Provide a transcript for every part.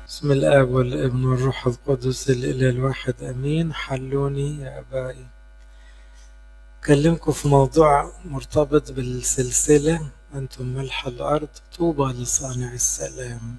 بسم الآب والابن والروح القدس الإله الواحد أمين حلوني يا أبائي أكلمكم في موضوع مرتبط بالسلسلة أنتم ملح الأرض طوبى لصانع السلام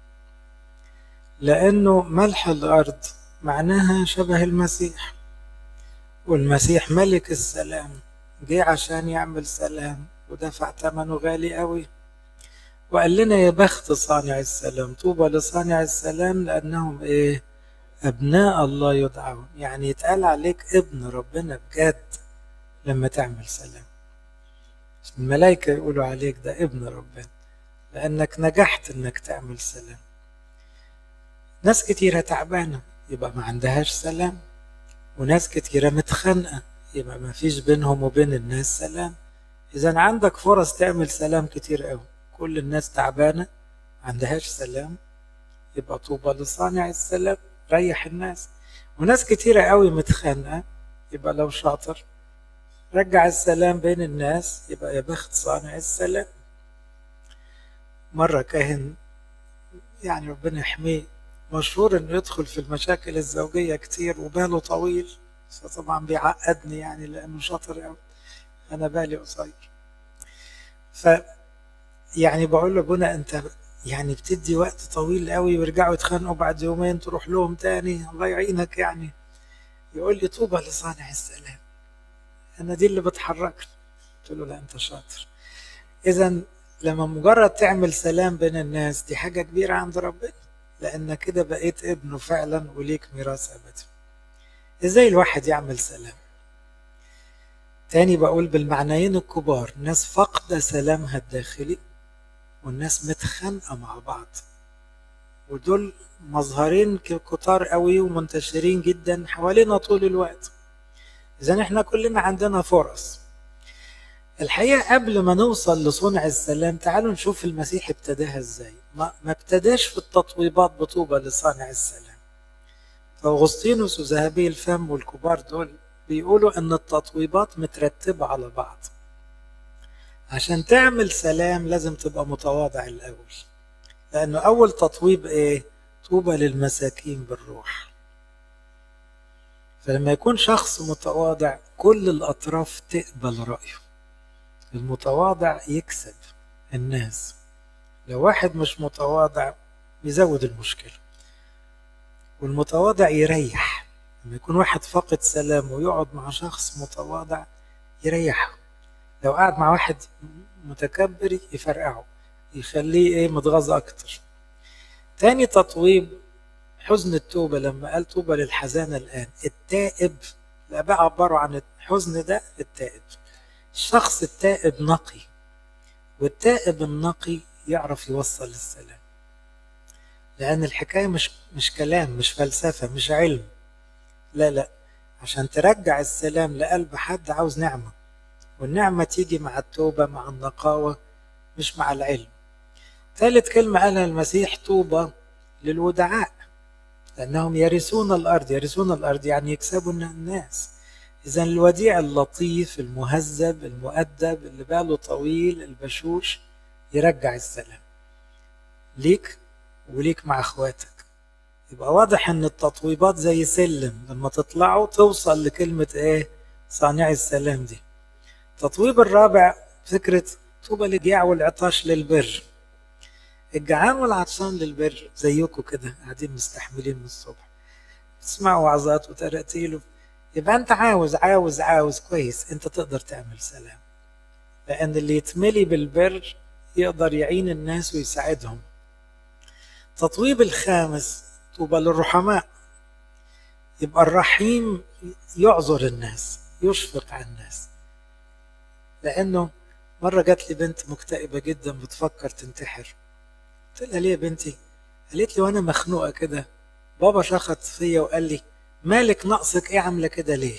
لأنه ملح الأرض معناها شبه المسيح والمسيح ملك السلام جه عشان يعمل سلام ودفع ثمنه غالي قوي وقال لنا يا بخت صانع السلام طوبى لصانع السلام لأنهم إيه أبناء الله يدعون يعني يتقال عليك ابن ربنا بجد لما تعمل سلام الملائكة يقولوا عليك ده ابن ربنا لأنك نجحت إنك تعمل سلام ناس كتيرة تعبانة يبقى ما عندهاش سلام وناس كتيرة متخانقة يبقى ما فيش بينهم وبين الناس سلام إذا عندك فرص تعمل سلام كتير قوي كل الناس تعبانة ما عندهاش سلام يبقى طوبى لصانع السلام ريح الناس وناس كتيرة قوي متخانقة يبقى لو شاطر رجع السلام بين الناس يبقى يا بخت صانع السلام مرة كاهن يعني ربنا يحميه مشهور انه يدخل في المشاكل الزوجية كتير وباله طويل فطبعا بيعقدني يعني لانه شاطر قوي انا بالي قصير ف يعني بقول لابونا انت يعني بتدي وقت طويل قوي ويرجعوا يتخانقوا بعد يومين تروح لهم تاني الله يعينك يعني يقول لي طوبى لصانع السلام انا دي اللي بتحركني قلت له لا انت شاطر اذا لما مجرد تعمل سلام بين الناس دي حاجه كبيره عند ربنا لانك كده بقيت ابنه فعلا وليك ميراث ابدي ازاي الواحد يعمل سلام تاني بقول بالمعنيين الكبار ناس فاقدة سلامها الداخلي والناس متخانقة مع بعض ودول مظهرين كتار قوي ومنتشرين جدا حوالينا طول الوقت إذا احنا كلنا عندنا فرص الحقيقة قبل ما نوصل لصنع السلام تعالوا نشوف المسيح ابتداها ازاي ما, ما ابتداش في التطويبات بطوبة لصانع السلام فأغسطينوس وذهبي الفم والكبار دول بيقولوا ان التطويبات مترتبة على بعض عشان تعمل سلام لازم تبقى متواضع الاول لانه اول تطويب ايه طوبى للمساكين بالروح فلما يكون شخص متواضع كل الاطراف تقبل رايه المتواضع يكسب الناس لو واحد مش متواضع يزود المشكله والمتواضع يريح لما يكون واحد فاقد سلام ويقعد مع شخص متواضع يريحه لو قعد مع واحد متكبر يفرقعه يخليه ايه متغاظ اكتر تاني تطويب حزن التوبة لما قال توبة للحزانة الآن التائب الآباء عبروا عن الحزن ده التائب الشخص التائب نقي والتائب النقي يعرف يوصل السلام لأن الحكاية مش مش كلام مش فلسفة مش علم لا لا عشان ترجع السلام لقلب حد عاوز نعمة والنعمة تيجي مع التوبة مع النقاوة مش مع العلم ثالث كلمة قالها المسيح طوبى للودعاء لأنهم يرثون الأرض يرثون الأرض يعني يكسبوا الناس إذا الوديع اللطيف المهذب المؤدب اللي باله طويل البشوش يرجع السلام ليك وليك مع اخواتك يبقى واضح ان التطويبات زي سلم لما تطلعوا توصل لكلمة ايه صانع السلام دي التطويب الرابع فكرة طوبى للجيع والعطاش للبر الجعان والعطشان للبر زيكم كده قاعدين مستحملين من الصبح تسمعوا وعظات وتراتيل يبقى انت عاوز عاوز عاوز كويس انت تقدر تعمل سلام لان اللي يتملي بالبر يقدر يعين الناس ويساعدهم التطويب الخامس طوبى للرحماء يبقى الرحيم يعذر الناس يشفق على الناس لانه مره جات لي بنت مكتئبه جدا بتفكر تنتحر قلت لها ليه يا بنتي قالت لي وانا مخنوقه كده بابا شخط فيا وقال لي مالك ناقصك ايه عامله كده ليه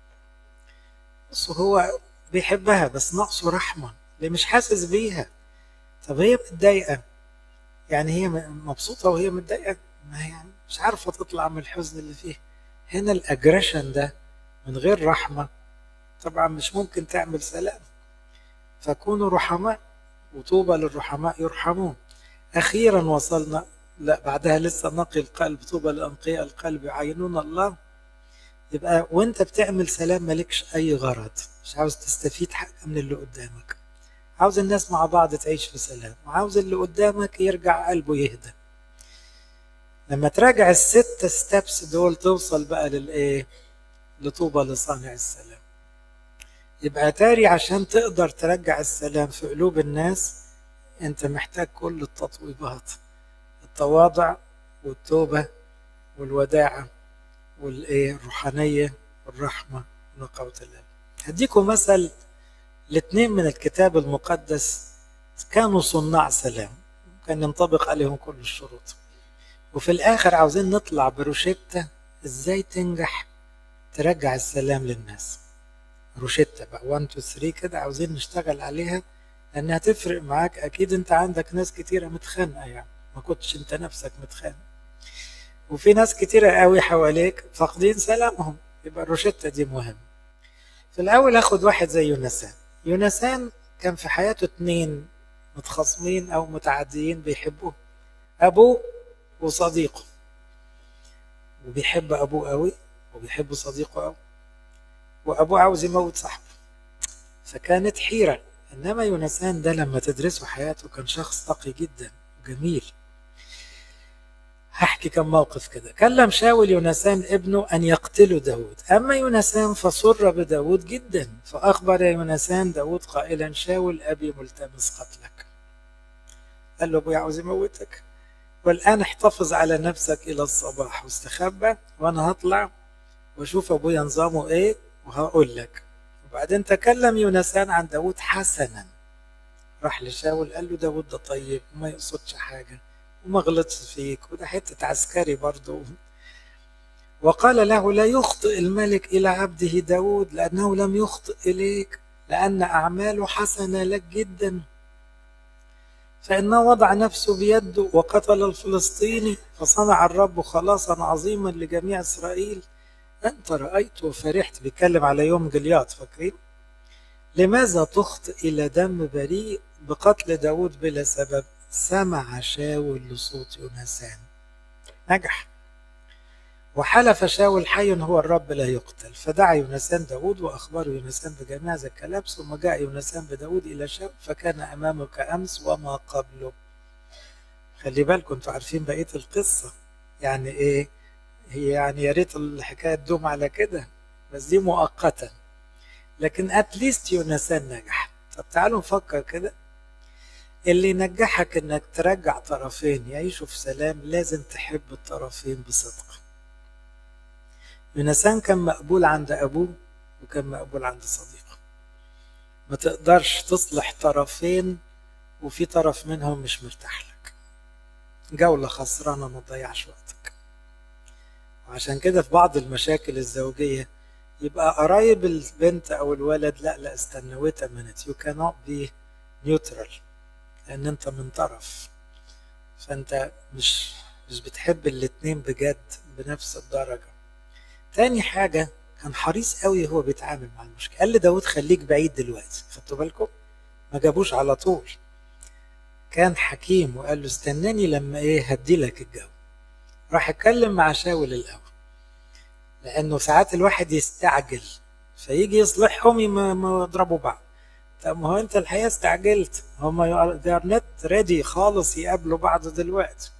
بص هو بيحبها بس ناقصه رحمه ليه مش حاسس بيها طب هي متضايقه يعني هي مبسوطه وهي متضايقه ما هي يعني مش عارفه تطلع من الحزن اللي فيه هنا الاجريشن ده من غير رحمه طبعا مش ممكن تعمل سلام فكونوا رحماء وطوبى للرحماء يرحمون اخيرا وصلنا لا بعدها لسه نقي القلب طوبى لأنقياء القلب يعينون الله يبقى وانت بتعمل سلام مالكش أي غرض مش عاوز تستفيد حاجة من اللي قدامك عاوز الناس مع بعض تعيش في سلام وعاوز اللي قدامك يرجع قلبه يهدى لما تراجع الست ستابس دول توصل بقى للايه لطوبى لصانع السلام يبقى تاري عشان تقدر ترجع السلام في قلوب الناس انت محتاج كل التطويبات التواضع والتوبة والوداعة والايه الروحانية والرحمة ونقاوة القلب هديكم مثل الاثنين من الكتاب المقدس كانوا صناع سلام كان ينطبق عليهم كل الشروط وفي الاخر عاوزين نطلع بروشيتا ازاي تنجح ترجع السلام للناس روشيتا بقى 1 2 3 كده عاوزين نشتغل عليها لانها تفرق معاك اكيد انت عندك ناس كتيره متخانقه يعني ما كنتش انت نفسك متخانق وفي ناس كتيره قوي حواليك فاقدين سلامهم يبقى الروشيتا دي مهم في الاول اخد واحد زي يونسان يونسان كان في حياته اتنين متخاصمين او متعديين بيحبوه ابوه وصديقه وبيحب ابوه قوي وبيحب صديقه قوي وابوه عاوز يموت صاحبه فكانت حيره انما يونسان ده لما تدرسوا حياته كان شخص تقي جدا وجميل هحكي كم موقف كده كلم شاول يونسان ابنه أن يقتلوا داود أما يونسان فسر بداود جدا فأخبر يونسان داود قائلا شاول أبي ملتمس قتلك قال له أبوي عاوز يموتك والآن احتفظ على نفسك إلى الصباح واستخبى وأنا هطلع وأشوف أبويا نظامه إيه وهقول لك وبعدين تكلم يونسان عن داود حسنا راح لشاول قال له داود ده طيب وما يقصدش حاجة وما غلطش فيك وده حتة عسكري برضه وقال له لا يخطئ الملك إلى عبده داود لأنه لم يخطئ إليك لأن أعماله حسنة لك جدا فإنه وضع نفسه بيده وقتل الفلسطيني فصنع الرب خلاصا عظيما لجميع إسرائيل أنت رأيت وفرحت بيتكلم على يوم جليات فاكرين لماذا تخطئ إلى دم بريء بقتل داود بلا سبب سمع شاول لصوت يونسان نجح وحلف شاول حي هو الرب لا يقتل فدعا يونسان داود وأخبره يونسان بجميع ذا الكلام ثم جاء يونسان بداود إلى شاول فكان أمامه كأمس وما قبله خلي بالكم انتوا عارفين بقية القصة يعني إيه هي يعني يا ريت الحكاية تدوم على كده بس دي مؤقتا لكن اتليست يونسان نجح طب تعالوا نفكر كده اللي ينجحك انك ترجع طرفين يعيشوا في سلام لازم تحب الطرفين بصدق يونسان كان مقبول عند ابوه وكان مقبول عند صديقه ما تقدرش تصلح طرفين وفي طرف منهم مش مرتاح لك جولة خسرانة ما تضيعش وقتك وعشان كده في بعض المشاكل الزوجية يبقى قرايب البنت او الولد لا لا استنى ويت minute you cannot be neutral لان انت من طرف فانت مش مش بتحب الاتنين بجد بنفس الدرجة تاني حاجة كان حريص قوي هو بيتعامل مع المشكلة قال لداود خليك بعيد دلوقتي خدتوا بالكم ما جابوش على طول كان حكيم وقال له استناني لما ايه هدي لك الجو راح اتكلم مع شاول الاول لانه ساعات الواحد يستعجل فيجي يصلحهم يضربوا بعض طب ما هو انت الحقيقه استعجلت هم they are not ready خالص يقابلوا بعض دلوقتي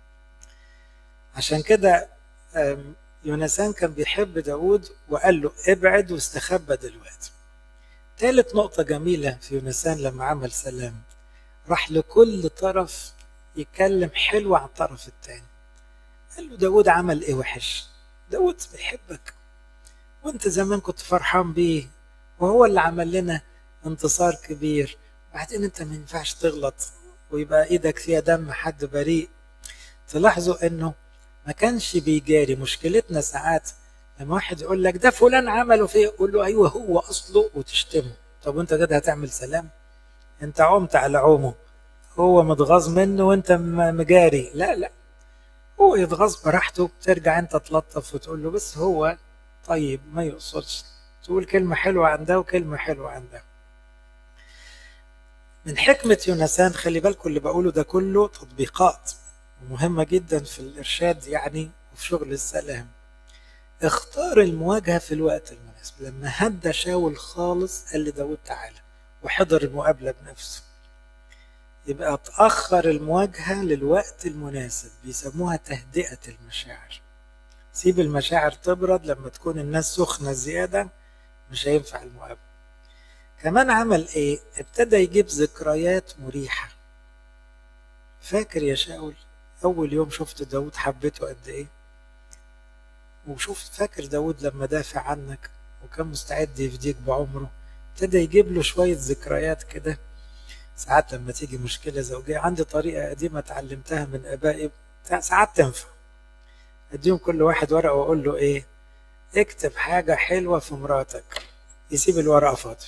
عشان كده يونسان كان بيحب داود وقال له ابعد واستخبى دلوقتي ثالث نقطة جميلة في يونسان لما عمل سلام راح لكل طرف يتكلم حلو عن الطرف التاني قال له داود عمل ايه وحش داود بيحبك وانت زمان كنت فرحان بيه وهو اللي عمل لنا انتصار كبير بعدين انت ما ينفعش تغلط ويبقى ايدك فيها دم حد بريء تلاحظوا انه ما كانش بيجاري مشكلتنا ساعات لما واحد يقول لك ده فلان عمله فيه قول له ايوه هو اصله وتشتمه طب وانت كده هتعمل سلام انت عمت على عومه هو متغاظ منه وانت مجاري لا لا هو يتغاظ براحته ترجع انت تلطف وتقول له بس هو طيب ما يقصدش تقول كلمة حلوة عن ده وكلمة حلوة عن ده من حكمة يونسان خلي بالكم اللي بقوله ده كله تطبيقات ومهمة جدا في الإرشاد يعني وفي شغل السلام اختار المواجهة في الوقت المناسب لما هدى شاول خالص قال لداود تعالى وحضر المقابلة بنفسه يبقى تأخر المواجهة للوقت المناسب بيسموها تهدئة المشاعر سيب المشاعر تبرد لما تكون الناس سخنة زيادة مش هينفع المقابلة كمان عمل ايه ابتدى يجيب ذكريات مريحة فاكر يا شاول اول يوم شفت داود حبيته قد ايه وشوف فاكر داود لما دافع عنك وكان مستعد يفديك بعمره ابتدى يجيب له شوية ذكريات كده ساعات لما تيجي مشكلة زوجية عندي طريقة قديمة اتعلمتها من آبائي ساعات تنفع أديهم كل واحد ورقة وأقول له إيه اكتب حاجة حلوة في مراتك يسيب الورقة فاضية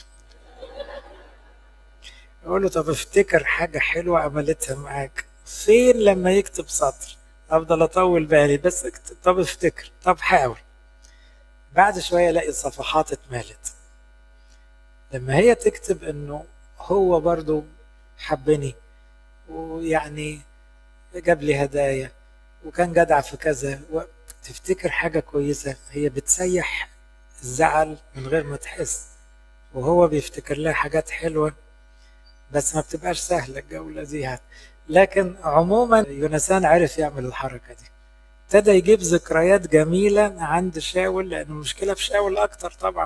أقول له طب افتكر حاجة حلوة عملتها معاك فين لما يكتب سطر أفضل أطول بالي بس اكتب طب افتكر طب حاول بعد شوية ألاقي الصفحات اتملت لما هي تكتب إنه هو برضو حبني ويعني جاب لي هدايا وكان جدع في كذا تفتكر حاجة كويسة هي بتسيح الزعل من غير ما تحس وهو بيفتكر لها حاجات حلوة بس ما بتبقاش سهلة الجولة دي لكن عموما يونسان عرف يعمل الحركة دي ابتدى يجيب ذكريات جميلة عند شاول لأن المشكلة في شاول أكتر طبعا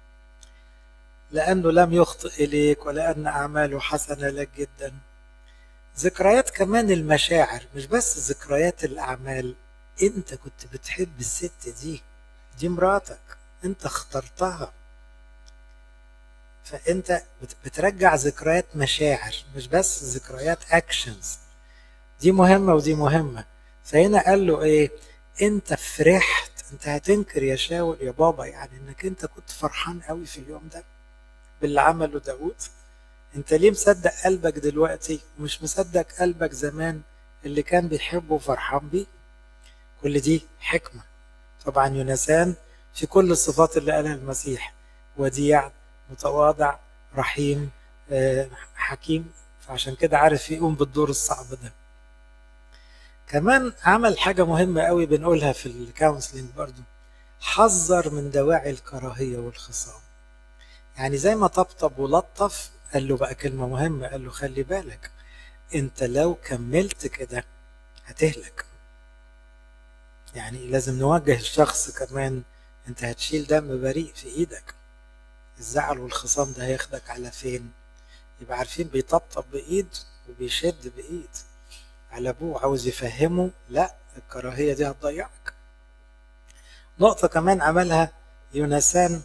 لأنه لم يخطئ إليك ولأن أعماله حسنة لك جدا ذكريات كمان المشاعر مش بس ذكريات الأعمال أنت كنت بتحب الست دي دي مراتك أنت اخترتها فأنت بترجع ذكريات مشاعر مش بس ذكريات أكشنز دي مهمة ودي مهمة فهنا قال له إيه أنت فرحت أنت هتنكر يا شاول يا بابا يعني إنك أنت كنت فرحان قوي في اليوم ده باللي عمله داود انت ليه مصدق قلبك دلوقتي ومش مصدق قلبك زمان اللي كان بيحبه وفرحان بيه كل دي حكمة طبعا يونسان في كل الصفات اللي قالها المسيح وديع متواضع رحيم حكيم فعشان كده عارف يقوم بالدور الصعب ده كمان عمل حاجة مهمة قوي بنقولها في الكونسلنج برضو حذر من دواعي الكراهية والخصام يعني زي ما طبطب ولطف قال له بقى كلمة مهمة قال له خلي بالك انت لو كملت كده هتهلك يعني لازم نوجه الشخص كمان انت هتشيل دم بريء في ايدك الزعل والخصام ده هياخدك على فين يبقى عارفين بيطبطب بايد وبيشد بايد على ابوه عاوز يفهمه لا الكراهية دي هتضيعك نقطة كمان عملها يونسان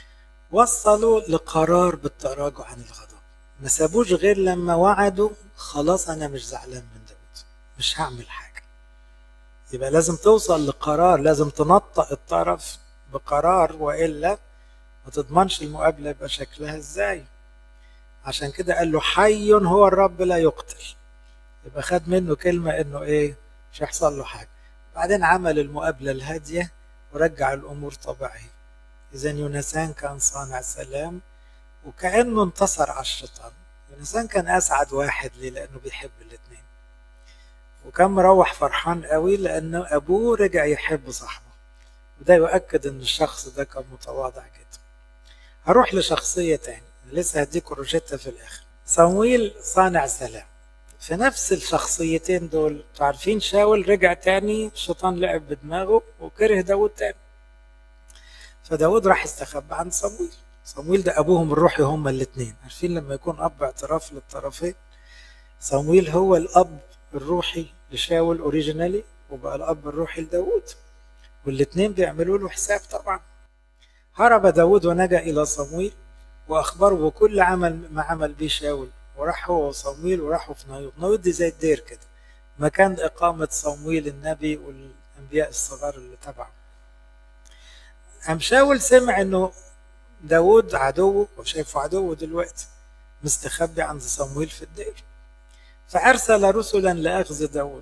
وصلوا لقرار بالتراجع عن الغضب ما سابوش غير لما وعدوا خلاص انا مش زعلان من داود مش هعمل حاجه يبقى لازم توصل لقرار لازم تنطق الطرف بقرار والا ما تضمنش المقابله يبقى شكلها ازاي عشان كده قال له حي هو الرب لا يقتل يبقى خد منه كلمه انه ايه مش هيحصل له حاجه بعدين عمل المقابله الهاديه ورجع الامور طبيعيه إذا يونسان كان صانع سلام وكأنه انتصر على الشيطان يونسان كان أسعد واحد ليه لأنه بيحب الاتنين وكان مروح فرحان قوي لأنه أبوه رجع يحب صاحبه وده يؤكد إن الشخص ده كان متواضع جدا هروح لشخصية تاني لسه هديكوا روشتة في الآخر صمويل صانع سلام في نفس الشخصيتين دول عارفين شاول رجع تاني الشيطان لعب بدماغه وكره داود تاني فداود راح استخبى عند صمويل صمويل ده ابوهم الروحي هما الاثنين عارفين لما يكون اب اعتراف للطرفين صمويل هو الاب الروحي لشاول اوريجينالي وبقى الاب الروحي لداود والاثنين بيعملوا له حساب طبعا هرب داود ونجا الى صمويل واخبره بكل عمل ما عمل به شاول وراح هو وصمويل وراحوا في نايوت نايوت دي زي الدير كده مكان اقامه صمويل النبي والانبياء الصغار اللي تبعه قام شاول سمع انه داود عدوه وشايفه عدوه دلوقتي مستخبي عند صمويل في الدير فأرسل رسلا لأخذ داود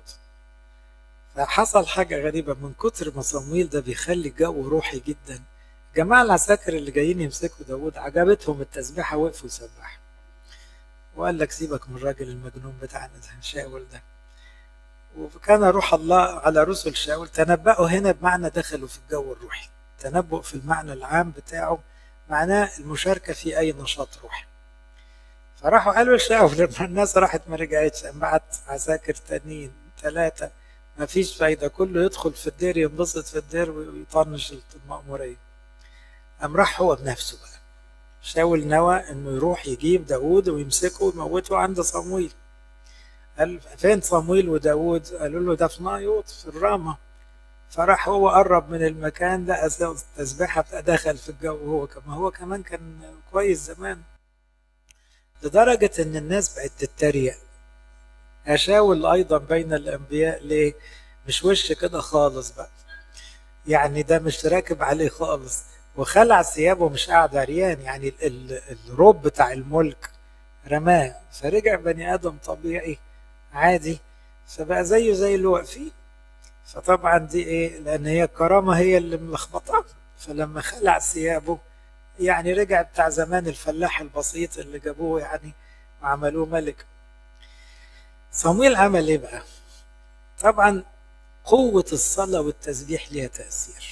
فحصل حاجة غريبة من كتر ما صمويل ده بيخلي الجو روحي جدا جماعة العساكر اللي جايين يمسكوا داود عجبتهم التسبيحة وقفوا يسبحوا وقال لك سيبك من الراجل المجنون بتاعنا ده شاول ده وكان روح الله على رسل شاول تنبأوا هنا بمعنى دخلوا في الجو الروحي تنبؤ في المعنى العام بتاعه معناه المشاركة في أي نشاط روحي فراحوا قالوا لشاول لما الناس راحت ما رجعتش بعت عساكر تانيين ثلاثة ما فيش فايدة كله يدخل في الدير ينبسط في الدير ويطنش المأمورية قام راح هو بنفسه بقى شاول نوى انه يروح يجيب داوود ويمسكه ويموته عند صمويل قال فين صمويل وداوود قالوا له ده في نايوط في الرامة فراح هو قرب من المكان ده التسبيحة دخل في الجو هو كمان هو كمان كان كويس زمان لدرجة ان الناس بقت تتريق أشاول أيضا بين الأنبياء ليه مش وش كده خالص بقى يعني ده مش راكب عليه خالص وخلع ثيابه مش قاعد عريان يعني الروب بتاع الملك رماه فرجع بني آدم طبيعي عادي فبقى زيه زي اللي واقفين فطبعا دي ايه لان هي الكرامه هي اللي ملخبطه فلما خلع ثيابه يعني رجع بتاع زمان الفلاح البسيط اللي جابوه يعني وعملوه ملك صمويل عمل ايه بقى طبعا قوة الصلاة والتسبيح ليها تأثير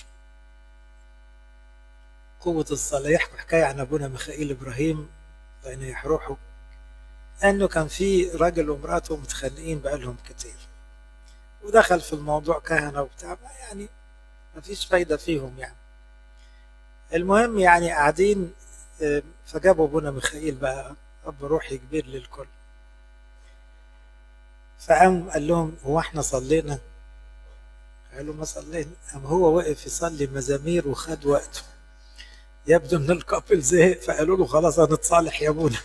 قوة الصلاة يحكوا حكاية عن أبونا ميخائيل إبراهيم بين يحروحوا أنه كان في راجل ومراته متخانقين بقالهم كتير ودخل في الموضوع كهنة وبتاع يعني ما فيش فايدة فيهم يعني المهم يعني قاعدين فجابوا ابونا ميخائيل بقى اب روحي كبير للكل فقام قال لهم هو احنا صلينا قالوا ما صلينا قام هو وقف يصلي مزامير وخد وقته يبدو ان الكابل زهق فقالوا له خلاص هنتصالح يا ابونا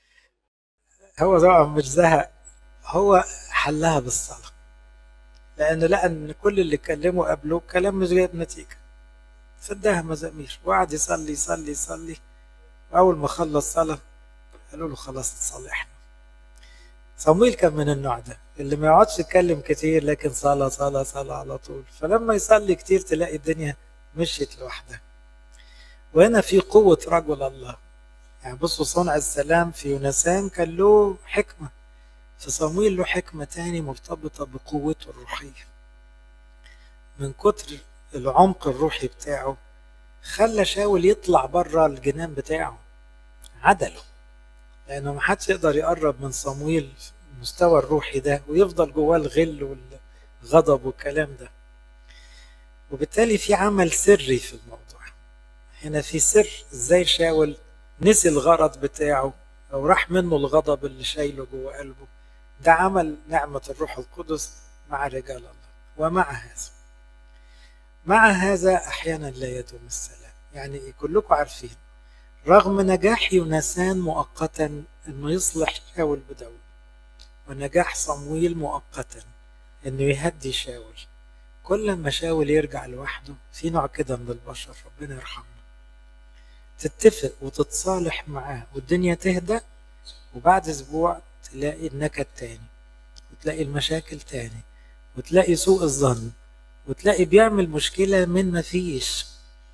هو طبعا مش زهق هو حلها بالصلاه لان لقى ان كل اللي كلموا قبله كلام مش جايب نتيجه فاداها مزامير وقعد يصلي يصلي يصلي واول ما خلص صلاه قالوا له خلاص اتصالحنا صمويل كان من النوع ده اللي ما يقعدش يتكلم كتير لكن صلاة صلاة صلاة على طول فلما يصلي كتير تلاقي الدنيا مشيت لوحدها وهنا في قوة رجل الله يعني بصوا صنع السلام في يونسان كان له حكمة في صمويل له حكمة تاني مرتبطة بقوته الروحية من كتر العمق الروحي بتاعه خلى شاول يطلع بره الجنان بتاعه عدله لانه ما حدش يقدر يقرب من صمويل في المستوى الروحي ده ويفضل جواه الغل والغضب والكلام ده وبالتالي في عمل سري في الموضوع هنا في سر ازاي شاول نسي الغرض بتاعه او راح منه الغضب اللي شايله جوه قلبه ده عمل نعمة الروح القدس مع رجال الله ومع هذا مع هذا احيانا لا يدوم السلام يعني كلكم عارفين رغم نجاح يونسان مؤقتا انه يصلح شاول بداود ونجاح صمويل مؤقتا انه يهدي شاول كل ما شاول يرجع لوحده في نوع كده من البشر ربنا يرحمه تتفق وتتصالح معاه والدنيا تهدى وبعد اسبوع تلاقي النكد تاني وتلاقي المشاكل تاني وتلاقي سوء الظن وتلاقي بيعمل مشكلة من ما فيش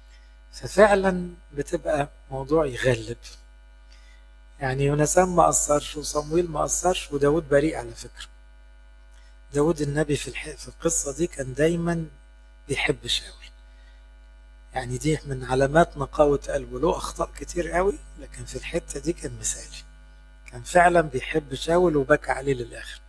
ففعلا بتبقى موضوع يغلب يعني يونسان ما قصرش وصمويل ما قصرش وداود بريء على فكرة داود النبي في, الح... في القصة دي كان دايما بيحب شاول يعني دي من علامات نقاوة قلبه له أخطاء كتير قوي لكن في الحتة دي كان مثالي كان فعلا بيحب شاول وبكى عليه للآخر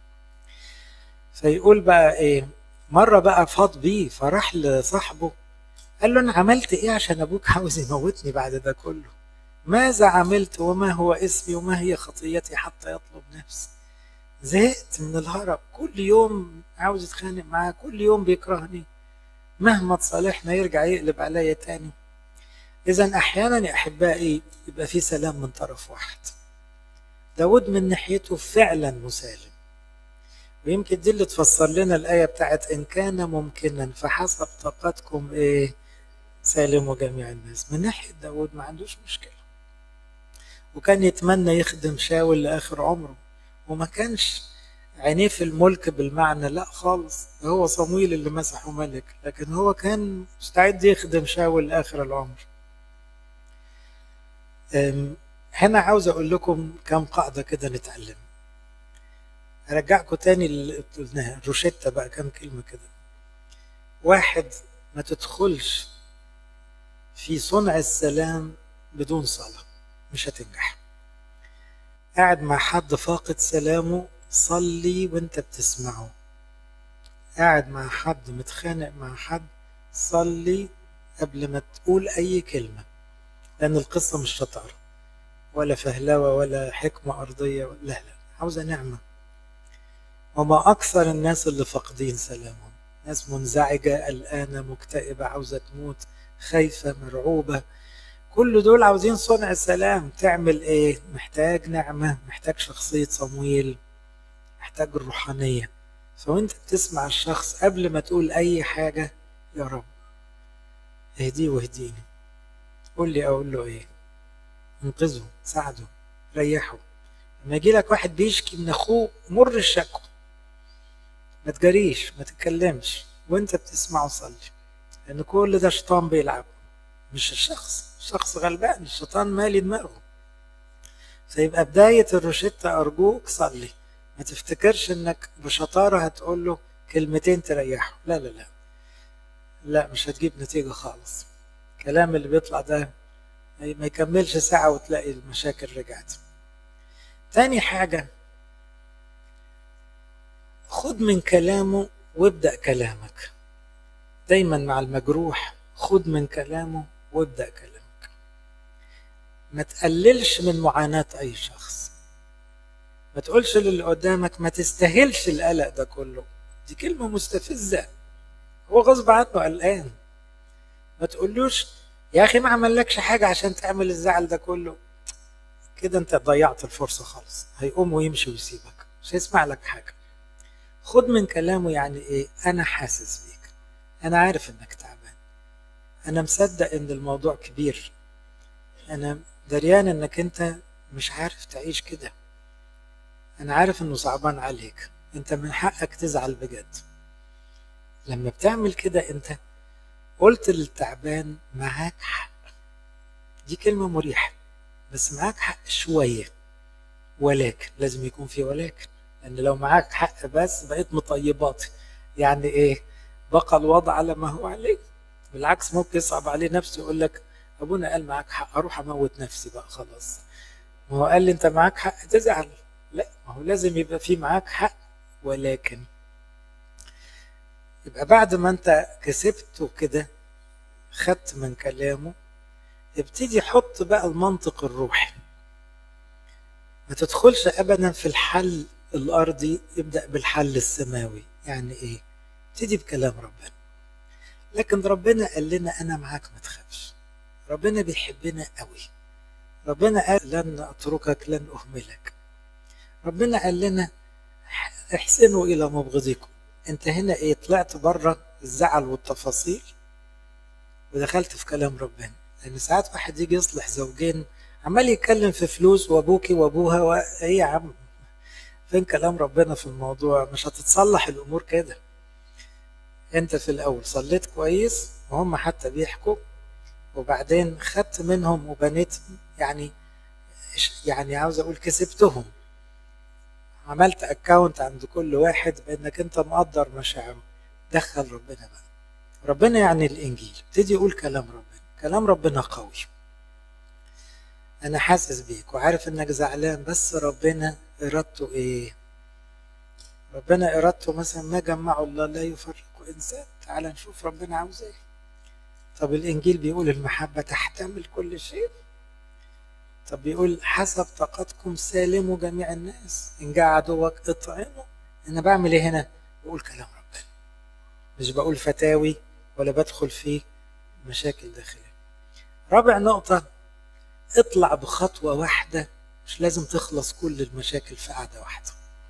فيقول بقى إيه مرة بقى فاض بيه فراح لصاحبه قال له أنا عملت إيه عشان أبوك عاوز يموتني بعد ده كله ماذا عملت وما هو اسمي وما هي خطيتي حتى يطلب نفسي زهقت من الهرب كل يوم عاوز يتخانق معاه كل يوم بيكرهني مهما تصالحنا يرجع يقلب عليا تاني إذا أحيانا يا أحبائي يبقى في سلام من طرف واحد داود من ناحيته فعلا مسالم ويمكن دي اللي تفسر لنا الآية بتاعت إن كان ممكنا فحسب طاقتكم إيه سالموا جميع الناس من ناحية داود ما عندوش مشكلة وكان يتمنى يخدم شاول لآخر عمره وما كانش عينيه في الملك بالمعنى لا خالص هو صمويل اللي مسحه ملك لكن هو كان مستعد يخدم شاول لآخر العمر هنا عاوز أقول لكم كم قاعدة كده نتعلم ارجعكم تاني اللي قلناها روشيتا بقى كام كلمه كده واحد ما تدخلش في صنع السلام بدون صلاه مش هتنجح قاعد مع حد فاقد سلامه صلي وانت بتسمعه قاعد مع حد متخانق مع حد صلي قبل ما تقول اي كلمه لان القصه مش شطاره ولا فهلوه ولا حكمه ارضيه لا لا عاوزه نعمه وما اكثر الناس اللي فاقدين سلامهم ناس منزعجه قلقانه مكتئبه عاوزه تموت خايفه مرعوبه كل دول عاوزين صنع سلام تعمل ايه محتاج نعمه محتاج شخصيه صمويل محتاج الروحانيه فوانت بتسمع الشخص قبل ما تقول اي حاجه يا رب اهديه واهديني قول لي اقول له ايه انقذه ساعده ريحه لما يجي لك واحد بيشكي من اخوه مر الشكوى ما تجريش ما تتكلمش وانت بتسمعه صلي لان كل ده شيطان بيلعب مش الشخص الشخص غلبان الشيطان مالي دماغه فيبقى بداية الروشتة أرجوك صلي ما تفتكرش إنك بشطارة هتقول له كلمتين تريحه لا لا لا لا مش هتجيب نتيجة خالص الكلام اللي بيطلع ده ما يكملش ساعة وتلاقي المشاكل رجعت تاني حاجة خد من كلامه وابدأ كلامك دايما مع المجروح خد من كلامه وابدأ كلامك ما تقللش من معاناة أي شخص ما تقولش للي قدامك ما تستاهلش القلق ده كله دي كلمة مستفزة هو غصب عنه قلقان ما تقولوش يا أخي ما عملكش حاجة عشان تعمل الزعل ده كله كده أنت ضيعت الفرصة خالص هيقوم ويمشي ويسيبك مش هيسمع لك حاجة خد من كلامه يعني إيه أنا حاسس بيك أنا عارف إنك تعبان أنا مصدق إن الموضوع كبير أنا دريان إنك أنت مش عارف تعيش كده أنا عارف إنه صعبان عليك أنت من حقك تزعل بجد لما بتعمل كده أنت قلت للتعبان معاك حق دي كلمة مريحة بس معاك حق شوية ولكن لازم يكون في ولكن لأن لو معاك حق بس بقيت مطيبات يعني إيه بقى الوضع على ما هو عليه بالعكس ممكن يصعب عليه نفسه يقول لك ابونا قال معاك حق اروح اموت نفسي بقى خلاص ما هو قال لي انت معاك حق تزعل لا ما هو لازم يبقى في معاك حق ولكن يبقى بعد ما انت كسبته كده خدت من كلامه ابتدي حط بقى المنطق الروحي ما تدخلش ابدا في الحل الارضي ابدا بالحل السماوي يعني ايه ابتدي بكلام ربنا لكن ربنا قال لنا انا معاك ما تخافش ربنا بيحبنا قوي ربنا قال لن اتركك لن اهملك ربنا قال لنا احسنوا الى مبغضكم انت هنا ايه طلعت بره الزعل والتفاصيل ودخلت في كلام ربنا لان ساعات واحد يجي يصلح زوجين عمال يتكلم في فلوس وابوكي وابوها وايه يا عم فين كلام ربنا في الموضوع مش هتتصلح الامور كده انت في الاول صليت كويس وهم حتى بيحكوا وبعدين خدت منهم وبنيت يعني يعني عاوز اقول كسبتهم عملت اكاونت عند كل واحد بانك انت مقدر مشاعره دخل ربنا بقى ربنا يعني الانجيل ابتدي يقول كلام ربنا كلام ربنا قوي انا حاسس بيك وعارف انك زعلان بس ربنا ارادته ايه ربنا ارادته مثلا ما جمعه الله لا يفرق انسان تعال نشوف ربنا عاوز ايه طب الانجيل بيقول المحبه تحتمل كل شيء طب بيقول حسب طاقتكم سالموا جميع الناس ان جاء عدوك اطعمه انا بعمل ايه هنا بقول كلام ربنا مش بقول فتاوي ولا بدخل في مشاكل داخليه رابع نقطه اطلع بخطوه واحده مش لازم تخلص كل المشاكل في قعده واحده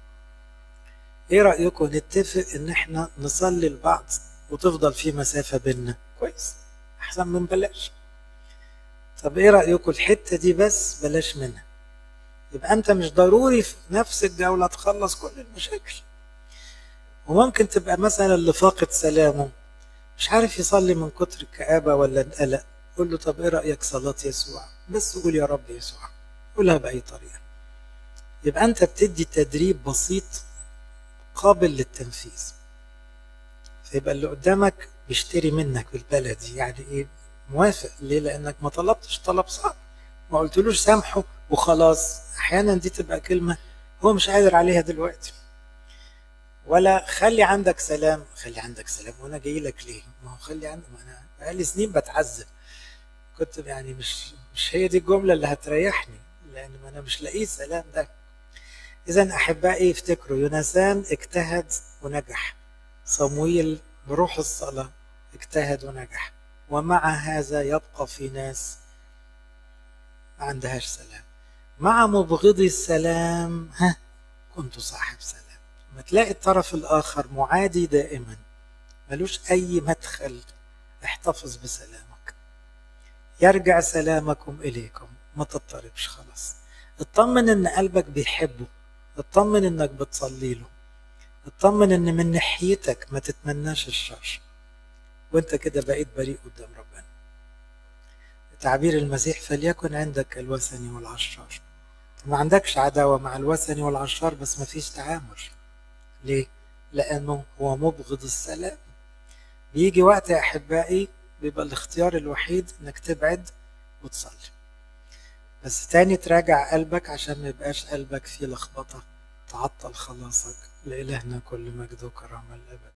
ايه رايكم نتفق ان احنا نصلي لبعض وتفضل في مسافه بيننا كويس احسن من بلاش طب ايه رايكم الحته دي بس بلاش منها يبقى انت مش ضروري في نفس الجوله تخلص كل المشاكل وممكن تبقى مثلا اللي فاقد سلامه مش عارف يصلي من كتر الكآبة ولا القلق قول له طب ايه رأيك صلاة يسوع بس قول يا رب يسوع قولها بأي طريقة يبقى انت بتدي تدريب بسيط قابل للتنفيذ فيبقى اللي قدامك بيشتري منك بالبلدي يعني ايه موافق ليه لانك ما طلبتش طلب صعب ما قلتلوش سامحه وخلاص احيانا دي تبقى كلمه هو مش قادر عليها دلوقتي ولا خلي عندك سلام خلي عندك سلام وانا جاي لك ليه ما هو خلي عندك ما انا بقالي سنين بتعذب كنت يعني مش مش هي دي الجمله اللي هتريحني لان ما انا مش لاقيه سلام ده اذا احبائي افتكروا يونسان اجتهد ونجح صمويل بروح الصلاه اجتهد ونجح ومع هذا يبقى في ناس ما عندهاش سلام مع مبغضي السلام ها كنت صاحب سلام ما تلاقي الطرف الآخر معادي دائما ملوش أي مدخل احتفظ بسلامك يرجع سلامكم إليكم ما تضطربش خلاص اطمن ان قلبك بيحبه اطمن انك بتصلي له اطمن ان من ناحيتك ما تتمناش الشر وانت كده بقيت بريء قدام ربنا تعبير المسيح فليكن عندك الوثني والعشار ما عندكش عداوة مع الوثني والعشار بس ما فيش تعامل ليه؟ لأنه هو مبغض السلام بيجي وقت يا أحبائي بيبقى الاختيار الوحيد إنك تبعد وتصلي بس تاني تراجع قلبك عشان ما يبقاش قلبك فيه لخبطة تعطل خلاصك لإلهنا كل مجد وكرامة الأبد